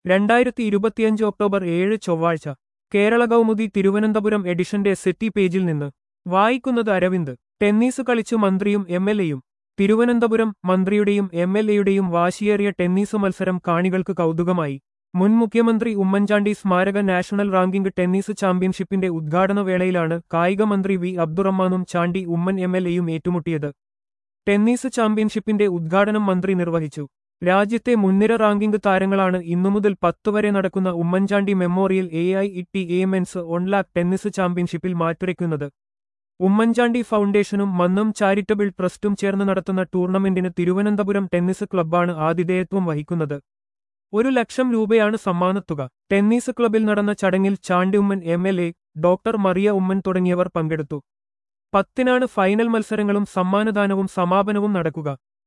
രണ്ടായിരത്തി ഇരുപത്തിയഞ്ച് ഒക്ടോബർ ഏഴ് ചൊവ്വാഴ്ച കേരള കൗമുദി തിരുവനന്തപുരം എഡിഷന്റെ സെറ്റി പേജിൽ നിന്ന് വായിക്കുന്നത് അരവിന്ദ് ടെന്നീസ് കളിച്ചു മന്ത്രിയും എം എൽ എയും തിരുവനന്തപുരം മന്ത്രിയുടെയും എം എൽ എയുടെയും വാശിയേറിയ ടെന്നീസ് മത്സരം കാണികൾക്ക് കൗതുകമായി മുൻ മുഖ്യമന്ത്രി ഉമ്മൻചാണ്ടി സ്മാരക നാഷണൽ റാങ്കിംഗ് ടെന്നീസ് ചാമ്പ്യൻഷിപ്പിന്റെ ഉദ്ഘാടന വേളയിലാണ് കായിക മന്ത്രി വി അബ്ദുറഹ്മാനും ചാണ്ടി ഉമ്മൻ എം എൽ എയും ഏറ്റുമുട്ടിയത് ടെന്നീസ് ചാമ്പ്യൻഷിപ്പിന്റെ ഉദ്ഘാടനം മന്ത്രി നിർവഹിച്ചു രാജ്യത്തെ മുൻനിര റാങ്കിംഗ് താരങ്ങളാണ് ഇന്നുമുതൽ പത്ത് വരെ നടക്കുന്ന Oommen Chandy memorial A I T A എ മെൻസ് ഒൺലാക്ക് ടെന്നീസ് ചാമ്പ്യൻഷിപ്പിൽ മാറ്റുരയ്ക്കുന്നത് ഉമ്മൻചാണ്ടി ഫൗണ്ടേഷനും മന്നം ചാരിറ്റബിൾ ട്രസ്റ്റും ചേർന്ന് നടത്തുന്ന ടൂർണമെന്റിന് തിരുവനന്തപുരം ടെന്നീസ് ക്ലബ്ബാണ് ആതിഥേയത്വം വഹിക്കുന്നത് ഒരു ലക്ഷം രൂപയാണ് സമ്മാനത്തുക ടെന്നീസ് ക്ലബിൽ നടന്ന ചടങ്ങിൽ Chandy Oommen M L A doctor Mariya Oommen തുടങ്ങിയവർ പങ്കെടുത്തു പത്തിനാണ് ഫൈനൽ മത്സരങ്ങളും സമ്മാനദാനവും സമാപനവും നടക്കുക